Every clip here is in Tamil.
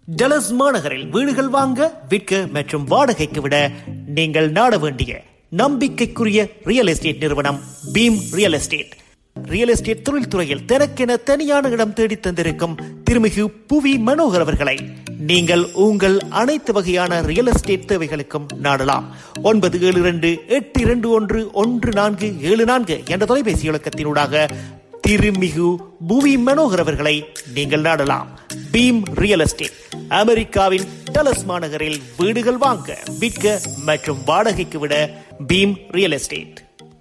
டலஸ் மாநகரில் வீடுகள் வாங்க விற்க மற்றும் வாடகைக்கு விட நீங்கள் நாட வேண்டிய நம்பிக்கைக்குரிய ரியல் எஸ்டேட் நிறுவனம் Bheem real estate real estate தொழில்துறையில் தனக்கென தனியான இடம் தேடி தந்திருக்கும் திருமிகு புவி மனோகர் அவர்களை நீங்கள் உங்கள் அனைத்து வகையான ரியல் எஸ்டேட் தேவைகளுக்கும் நாடலாம் ஒன்பது ஏழு இரண்டு எட்டு இரண்டு ஒன்று ஒன்று நான்கு ஏழு நான்கு என்ற தொலைபேசி இலக்கத்தினூடாக திருமிகு புவி மனோகர் அவர்களை நீங்கள் நாடலாம் பீம் ரியல் எஸ்டேட் அமெரிக்காவின் டலஸ் மாநகரில் வீடுகள் வாங்க விற்க மற்றும் வாடகைக்கு விட பீம் ரியல் எஸ்டேட்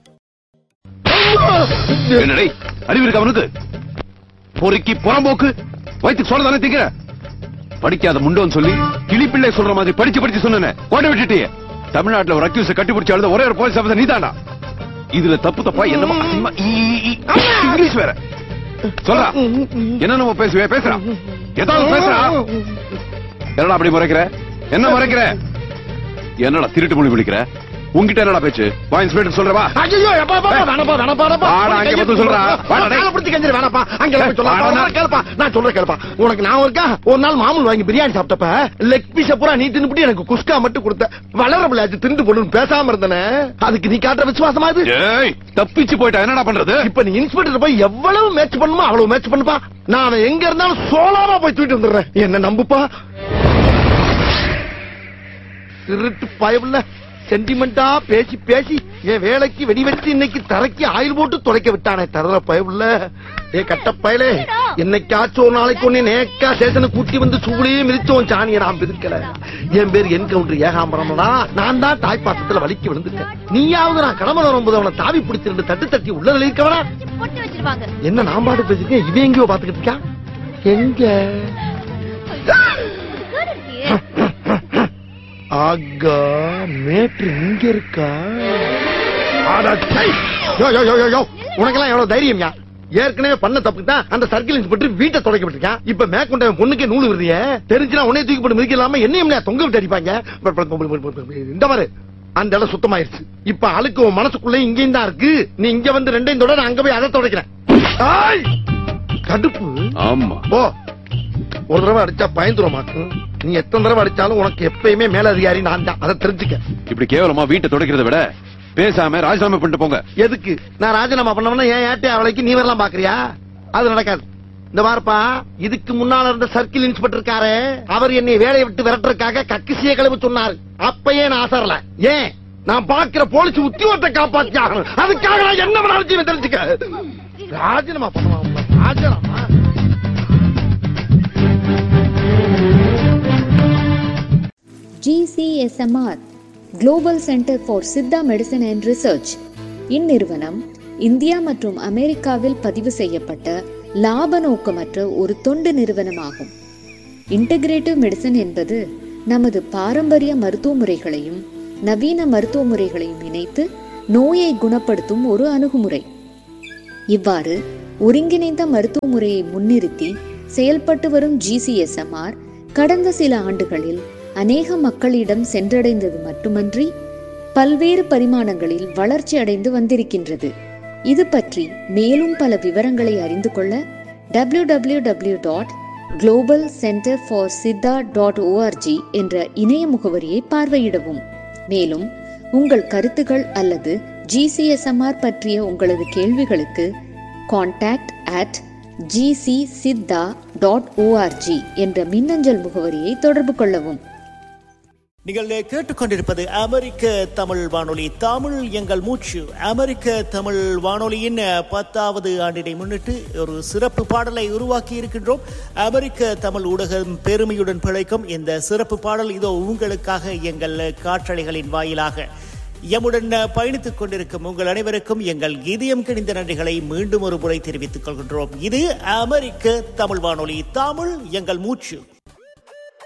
என்னடே அறிவு இருக்கா அவனுக்கு பொறுக்கி புறம்போக்கு வயிற்றுக்கு சொல்ல தானே திங்கிற படிக்காத முண்டோன்னு சொல்லி கிளிப்பிள்ளை சொல்ற மாதிரி படிச்சு படிச்சு சொன்னேன் கோட்டை விட்டுட்டியே தமிழ்நாட்டுல ஒரு அக்யூஸ் கட்டி பிடிச்ச அழுத ஒரே ஒரு போலீஸ் ஆஃபீஸர் நீதானா இதுல தப்பு தப்பா என்னமா அசிங்கமா ஈ, ஈ, ஈ, இங்கிலீஷ் வேற சொல்றா என்ன நம்ம பேசுவே பேசுறா ஏதாவது பேசுறா என்னடா அப்படி முறைக்கிற என்ன முறைக்கிற என்னடா திருட்டு மொழி பிடிக்கிற உன்கிட்ட என்னடா பேச்சு வா இன்ஸ்பெக்டர் சொல்றவா ஐயோ எப்பா எப்பா வேணப்பா வேணப்பா வேணப்பா வாடா, அங்க வந்து சொல்றா. வாடா, டேய். காலை பிடிச்சு கஞ்சிரு வேணப்பா அங்க போய் சொல்ல வாடா, சொல்றேன் கேளுப்பா நான் சொல்றேன் கேளுப்பா உனக்கு நான் இருக்கா ஒரு நாள் மாமூல் வாங்கி பிரியாணி சாப்பிட்டப்ப லெக் பீஸ பூரா நீ தின்னுபிட்டு எனக்கு குஸ்கா மட்டும் கொடுத்த வளர பிள்ளையாச்சு திண்டு போடுன்னு பேசாம இருந்தனே அதுக்கு நீ காட்டுற விசுவாசமா இது ஏய் தப்பிச்சு போயிட்டா என்னடா பண்றது இப்ப நீ இன்ஸ்பெக்டர் போய் எவ்வளவு மேட்ச் பண்ணுமோ அவ்வளவு மேட்ச் பண்ணுப்பா நான் அவன் எங்க இருந்தாலும் சோலாமா போய் தூக்கிட்டு வந்துடுறேன் என்ன நம்புப்பா திருட்டு பயவுல சென்டிமெண்டா பேசி பேசி என் வேலைக்கு வெடி வச்சு இன்னைக்கு தரைக்கு ஆயில் போட்டு துடைக்க விட்டானே தரல பயவுல ஏ கட்ட பயலே என்னைக்காச்சும் ஒரு நாளைக்கு ஒண்ணு நேக்கா ஸ்டேஷனை கூட்டி வந்து சூளையே மிதிச்சோம் சாணியை நான் பிரிக்கல என் பேர் என்கவுண்டர் ஏகாம்பரம்டா நான் தான் தாய் பாசத்துல வலிக்கு விழுந்துட்டேன் நீயாவது நான் கடமை வரும்போது அவனை தாவி பிடிச்சு ரெண்டு தட்டு தட்டி உள்ள இருக்கவனா போட்டு வச்சிருவாங்க என்ன நான் பாட்டு பேசிருக்கேன் இவன் எங்கேயோ பாத்துக்கிட்டு இருக்கா எங்க கேடு இருக்கே. ஆகா மேட்ரு இங்க இருக்கா அட சை. யோ யோ யோ யோ யோ உனக்கெல்லாம் எவ்வளவு தைரியம்யா ஏற்கனவே பண்ண தப்புக்கு தான் அந்த சர்க்கிள் இன்ஸ்பெக்டர் வீட்டை தொடக்க விட்டுருக்கான் இப்ப மேற்கொண்ட பொண்ணுக்கே நூல் விடுறிய தெரிஞ்சுனா உன்னை தூக்கி போட்டு மிதிக்கலாம என்னையும் தொங்க விட்டு அடிப்பாங்க இந்த மாதிரி அந்த இடம் சுத்தமாயிருச்சு இப்ப அழுக்கு உன் மனசுக்குள்ள இங்கேயும் தான் இருக்கு நீ இங்க வந்து ரெண்டையும் தொட நான் அங்க போய் அதை தொடக்கிறேன் ஆய்! கடுப்பு ஆமா போ ஒரு தடவை அடிச்சா பயந்துருமாக்கும் நீ எத்தனை தடவை அடிச்சாலும் உனக்கு எப்பயுமே மேலதிகாரி நான் தான் அதை தெரிஞ்சுக்க இப்படி கேவலமா வீட்டை துடைக்கிறத விட பேசாம ராஜினாமா பண்ணிட்டு போங்க எதுக்கு நான் ராஜினாமா பண்ணவன ஏன் ஏட்டே அவளைக்கு நீ வரலாம் பாக்குறியா அது நடக்காது இந்த வாரப்பா இதுக்கு முன்னால இருந்த சர்க்கிள் இன்ஸ்பெக்டர் இருக்காரு அவர் என்னை வேலையை விட்டு விரட்டுறதுக்காக கக்கிசிய கிளம்பி சொன்னாரு அப்பயே நான் அசரல ஏன் நான் பாக்குற போலீஸ் உத்தியோகத்தை காப்பாத்தி ஆகணும் அதுக்காக நான் என்ன வேணாலும் செய்வேன் தெரிஞ்சுக்க ராஜினாமா பண்ணுவான் ராஜினாமா GCSMR global centre for Siddha medicine and research இந்நிறுவனம் இந்தியா மற்றும் அமெரிக்காவில் பதிவு செய்யப்பட்ட லாப நோக்கமற்ற ஒரு தொண்டு நிறுவனமாகும் இன்டகிரேட்டிவ் மெடிசன் என்பது நமது பாரம்பரிய மருத்துவ முறைகளையும் நவீன மருத்துவ முறைகளையும் இணைத்து நோயை குணப்படுத்தும் ஒரு அணுகுமுறை இவ்வாறு ஒருங்கிணைந்த மருத்துவ முறையை முன்னிறுத்தி செயல்பட்டு வரும் ஜிசிஎஸ்எம்ஆர் கடந்த சில ஆண்டுகளில் அநேக மக்களிடம் சென்றடைந்தது மட்டுமன்றி பல்வேறு பரிமாணங்களில் வளர்ச்சி அடைந்து வந்திருக்கின்றது இது பற்றி மேலும் பல விவரங்களை அறிந்து கொள்ள W W W dot global centre for Siddha dot ORG என்ற இணைய முகவரியை பார்வையிடவும் மேலும் உங்கள் கருத்துகள் அல்லது ஜிசிஎஸ்எம்ஆர் பற்றிய உங்களது கேள்விகளுக்கு contact at GC Siddha dot ORG என்ற மின்னஞ்சல் முகவரியை தொடர்பு கொள்ளவும் நீங்கள் கேட்டுக்கொண்டிருப்பது அமெரிக்க தமிழ் வானொலி தமிழ் எங்கள் மூச்சு அமெரிக்க தமிழ் வானொலியின் பத்தாவது ஆண்டினை முன்னிட்டு ஒரு சிறப்பு பாடலை உருவாக்கி இருக்கின்றோம் அமெரிக்க தமிழ் ஊடகம் பெருமையுடன் பிழைக்கும் இந்த சிறப்பு பாடல் இதோ உங்களுக்காக எங்கள் காற்றலைகளின் வாயிலாக எம்முடன் பயணித்துக் கொண்டிருக்கும் உங்கள் அனைவருக்கும் எங்கள் இதயம் கிணிந்த நன்றிகளை மீண்டும் ஒரு முறை தெரிவித்துக் கொள்கின்றோம் இது அமெரிக்க தமிழ் வானொலி தமிழ் எங்கள் மூச்சு